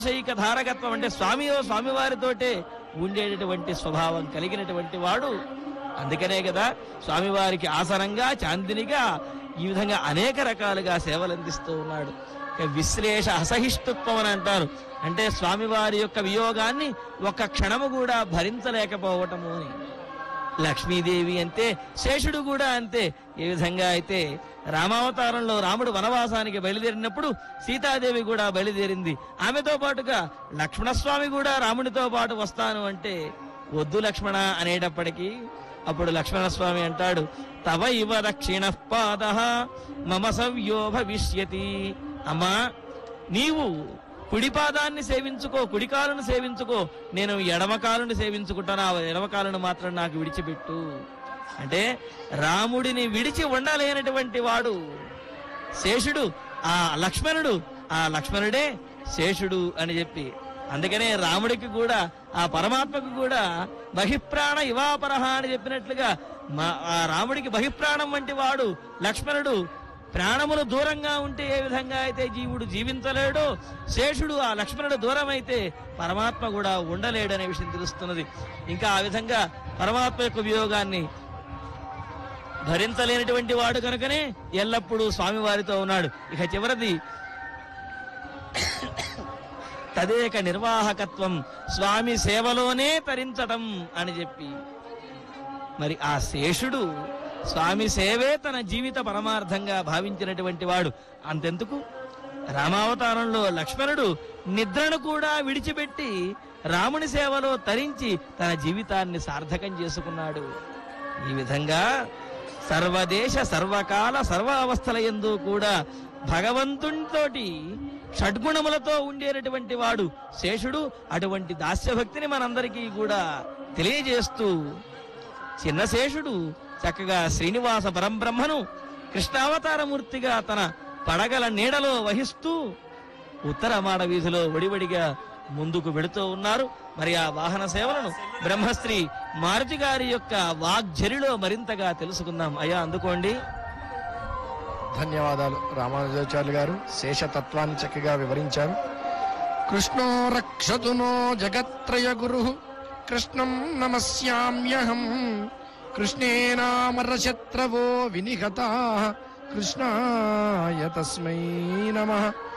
శైక ధారకత్వం అంటే స్వామియో స్వామివారితోటే ఉండేటటువంటి స్వభావం కలిగినటువంటి వాడు అందుకనే కదా స్వామివారికి ఆసనంగా చాందినిగా ఈ విధంగా అనేక రకాలుగా సేవలు అందిస్తూ ఉన్నాడు ఇక విశ్లేష అసహిష్ణుత్వం అని అంటారు అంటే స్వామివారి యొక్క వియోగాన్ని ఒక్క క్షణము కూడా భరించలేకపోవటము అని లక్ష్మీదేవి అంతే శేషుడు కూడా అంతే ఏ విధంగా అయితే రామావతారంలో రాముడు వనవాసానికి బయలుదేరినప్పుడు సీతాదేవి కూడా బయలుదేరింది ఆమెతో పాటుగా లక్ష్మణస్వామి కూడా రామునితో పాటు వస్తాను అంటే వద్దు లక్ష్మణ అనేటప్పటికీ అప్పుడు లక్ష్మణస్వామి అంటాడు తవ ఇవ దక్షిణ పాద మమ సవ్యో భవిష్యతి అమ్మా నీవు కుడి పాదాన్ని సేవించుకో కుడి కాలును సేవించుకో నేను ఎడమ కాలుని సేవించుకుంటాను ఆ ఎడమ కాలును మాత్రం నాకు విడిచిపెట్టు అంటే రాముడిని విడిచి ఉండలేనటువంటి వాడు శేషుడు ఆ లక్ష్మణుడు ఆ లక్ష్మణుడే శేషుడు అని చెప్పి అందుకనే రాముడికి కూడా ఆ పరమాత్మకు కూడా బహిప్రాణ ఇవాపరహ అని చెప్పినట్లుగా మా- ఆ రాముడికి బహిప్రాణం వంటి వాడు లక్ష్మణుడు ప్రాణములు దూరంగా ఉంటే ఏ విధంగా అయితే జీవుడు జీవించలేడో శేషుడు ఆ లక్ష్మణుడు దూరం అయితే పరమాత్మ కూడా ఉండలేడు అనే విషయం తెలుస్తున్నది ఇంకా ఆ విధంగా పరమాత్మ యొక్క వియోగాన్ని భరించలేనటువంటి వాడు కనుకనే ఎల్లప్పుడూ స్వామివారితో ఉన్నాడు ఇక చివరిది తదేక నిర్వాహకత్వం స్వామి సేవలోనే తరించటం అని చెప్పి మరి ఆ శేషుడు స్వామి సేవే తన జీవిత పరమార్థంగా భావించినటువంటి వాడు అంతెందుకు రామావతారంలో లక్ష్మణుడు నిద్రను కూడా విడిచిపెట్టి రాముని సేవలో తరించి తన జీవితాన్ని సార్థకం చేసుకున్నాడు ఈ విధంగా సర్వదేశ సర్వకాల సర్వ అవస్థల ఎందు కూడా భగవంతునితోటి షడ్గుణములతో ఉండేటటువంటి వాడు శేషుడు అటువంటి దాస్యభక్తిని మనందరికీ కూడా తెలియజేస్తూ చిన్న శేషుడు చక్కగా శ్రీనివాస పరంబ్రహ్మను కృష్ణావతారమూర్తిగా తన పడగల నీడలో వహిస్తూ ఉత్తర మాడ వీధిలో వడివడిగా ముందుకు వెడుతూ ఉన్నారు మరి ఆ వాహన సేవలను బ్రహ్మశ్రీ మారుతి గారి యొక్క వాగ్జరిలో మరింతగా తెలుసుకుందాం అయ్యా అందుకోండి ధన్యవాదాలు రామానుజాచార్యులు గారు శేషతత్వాన్ని చక్కగా వివరించారు కృష్ణో రక్షతు నో జగత్రయ గురు కృష్ణం నమస్యామ్యహం కృష్ణేనామరశత్రవో వినిహతా కృష్ణాయ తస్మై నమ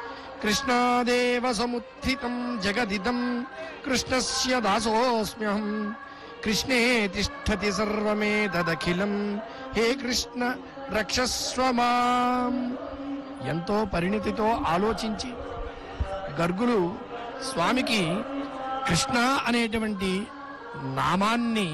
కృష్ణాదేవ సముత్థితం జగదిదం కృష్ణస్య దాసోస్మ్యహం కృష్ణే తిష్టతి సర్వమేతదఖిలం హే కృష్ణ రక్షస్వ మాం ఎంతో పరిణితితో ఆలోచించి గర్గులు స్వామికి కృష్ణ అనేటువంటి నామాన్ని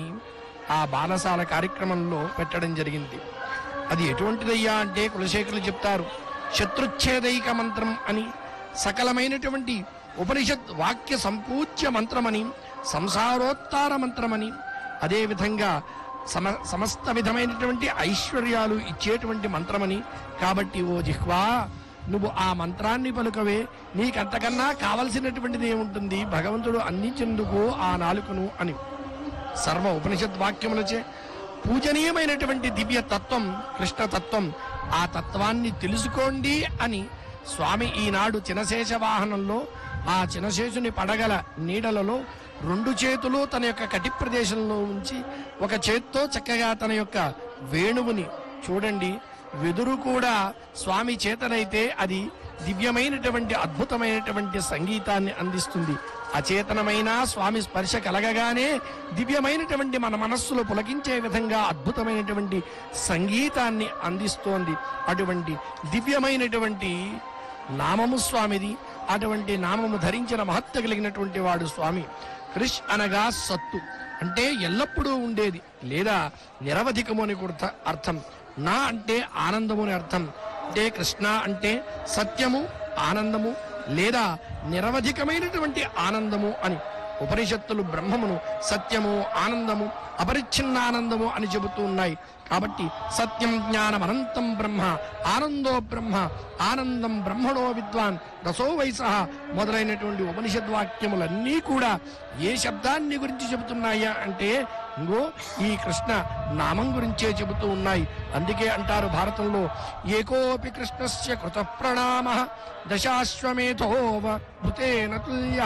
ఆ బాలసాల కార్యక్రమంలో పెట్టడం జరిగింది అది ఎటువంటిదయ్యా అంటే కులశేఖరులు చెప్తారు శత్రుచ్ఛేదైక మంత్రం అని సకలమైనటువంటి ఉపనిషత్ వాక్య సంపూజ్య మంత్రమని సంసారోత్తార మంత్రమని అదేవిధంగా సమ సమస్త విధమైనటువంటి ఐశ్వర్యాలు ఇచ్చేటువంటి మంత్రమని కాబట్టి ఓ జిహ్వా నువ్వు ఆ మంత్రాన్ని పలుకవే నీకంతకన్నా కావలసినటువంటిది ఏముంటుంది భగవంతుడు అందించేందుకు ఆ నాలుకను అని సర్వ ఉపనిషత్ వాక్యములచే పూజనీయమైనటువంటి దివ్య తత్వం కృష్ణ తత్వం ఆ తత్వాన్ని తెలుసుకోండి అని స్వామి ఈనాడు చినశేష వాహనంలో ఆ చినశేషుని పడగల నీడలలో రెండు చేతులు తన యొక్క కటి ప్రదేశంలో ఉంచి ఒక చేత్తో చక్కగా తన యొక్క వేణువుని చూడండి వెదురు కూడా స్వామి చేతనైతే అది దివ్యమైనటువంటి అద్భుతమైనటువంటి సంగీతాన్ని అందిస్తుంది అచేతనమైన స్వామి స్పర్శ కలగగానే దివ్యమైనటువంటి మన మనస్సులో పులకించే విధంగా అద్భుతమైనటువంటి సంగీతాన్ని అందిస్తోంది అటువంటి దివ్యమైనటువంటి నామము స్వామిది అటువంటి నామము ధరించిన మహత్వ కలిగినటువంటి వాడు స్వామి కృష్ అనగా సత్తు అంటే ఎల్లప్పుడూ ఉండేది లేదా నిరవధికము అని కూడా అర్థం నా అంటే ఆనందము అని అర్థం అంటే కృష్ణ అంటే సత్యము ఆనందము లేదా నిరవధికమైనటువంటి ఆనందము అని ఉపనిషత్తులు బ్రహ్మమును సత్యము ఆనందము అపరిచ్ఛిన్న ఆనందము అని చెబుతూ ఉన్నాయి కాబట్టి సత్యం జ్ఞానం అనంతం బ్రహ్మ ఆనందో బ్రహ్మ ఆనందం బ్రహ్మణో విద్వాన్ రసో వైస మొదలైనటువంటి ఉపనిషద్ వాక్యములన్నీ కూడా ఏ శబ్దాన్ని గురించి చెబుతున్నాయా అంటే ఇంగో ఈ కృష్ణ నామం గురించే చెబుతూ ఉన్నాయి అందుకే అంటారు భారతంలో ఏకోపి కృష్ణస్య కృత ప్రణామ దశాశ్వమేధోవ భృతేన తుల్య